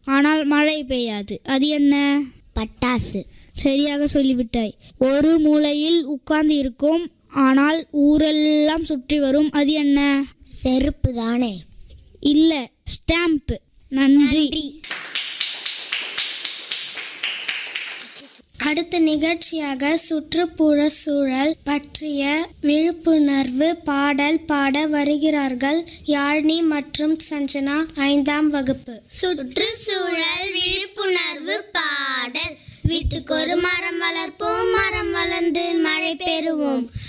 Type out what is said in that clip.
ஆனால் மழை பெய்யாது அது என்ன பட்டாசு சரியாக சொல்லிவிட்டாய் ஒரு மூலையில் உட்கார்ந்து இருக்கும் ஆனால் ஊரெல்லாம் சுற்றி வரும் அது என்ன செருப்பு தானே இல்ல ஸ்டாம்ப் நன்றி அடுத்த நிகழ்ச்சியாக சுற்றுப்புற சூழல் பற்றிய விழிப்புணர்வு பாடல் பாட வருகிறார்கள் யாழினி மற்றும் சஞ்சனா ஐந்தாம் வகுப்பு சுற்றுச்சூழல் விழிப்புணர்வு பாடல் வீட்டுக்கு ஒரு மரம் வளர்ப்போம் மரம் வளர்ந்து மழை பெறுவோம்